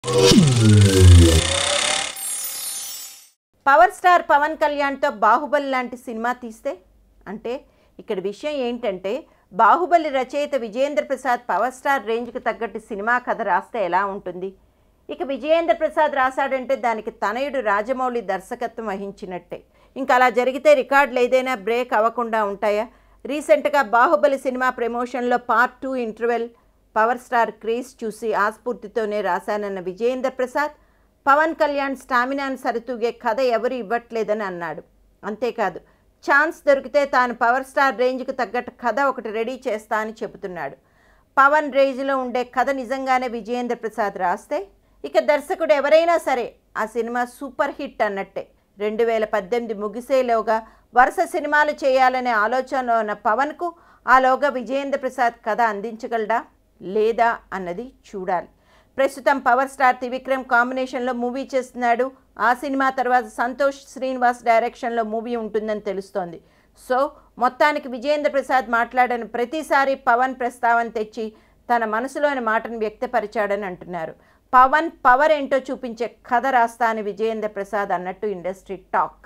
power star Pawan కళ్యాణ్తో బాహుబలి లాంటి cinema తీస్తే అంటే ఇక్కడ విషయం ఏంటంటే బాహుబలి రచయిత విజయేంద్ర ప్రసాద్ పవర్ స్టార్ రేంజ్కి తగ్గట్టు సినిమా కథ రాస్తే ఎలా ఉంటుంది ఇక విజయేంద్ర ప్రసాద్ రాశాడంటే దానికి తనయుడు రాజమౌళి దర్శకత్వం వహించినట్టే ఇంకా అలా జరిగితే రికార్డులు ఏదైనా బ్రేక్ అవ్వకుండా ఉంటాయా రీసెంట్గా బాహుబలి సినిమా ప్రమోషన్లో part two interval power star craze చూసి ఆస్ఫూర్తితోనే రాశానన్న విజయేంద్ర ప్రసాద్ పవన్ కళ్యాణ్ స్టామినాను సరితూగే కథ ఎవరు ఇవ్వట్లేదని అన్నాడు అంతేకాదు ఛాన్స్ దొరికితే తాను పవర్ స్టార్ రేంజ్కి తగ్గట్టు కథ ఒకటి రెడీ చేస్తా అని చెబుతున్నాడు పవన్ రేంజ్లో ఉండే కథ నిజంగానే విజయేంద్ర ప్రసాద్ రాస్తే ఇక దర్శకుడు ఎవరైనా సరే ఆ సినిమా సూపర్ హిట్ అన్నట్టే రెండు వేల పద్దెనిమిది ముగిసేలోగా వరుస సినిమాలు చేయాలనే ఆలోచనలో ఉన్న పవన్కు ఆలోగా విజయేంద్ర ప్రసాద్ కథ అందించగలడా లేదా అన్నది చూడాలి ప్రస్తుతం పవర్ స్టార్ త్రివిక్రమ్ కాంబినేషన్లో మూవీ చేస్తున్నాడు ఆ సినిమా తర్వాత సంతోష్ శ్రీనివాస్ డైరెక్షన్లో మూవీ ఉంటుందని తెలుస్తోంది సో మొత్తానికి విజయేంద్ర ప్రసాద్ మాట్లాడిన ప్రతిసారి పవన్ ప్రస్తావన తెచ్చి తన మనసులోని మాటను వ్యక్తపరిచాడని అంటున్నారు పవన్ పవర్ ఏంటో చూపించే కథ రాస్తా అని విజయేంద్ర ప్రసాద్ అన్నట్టు ఇండస్ట్రీ టాక్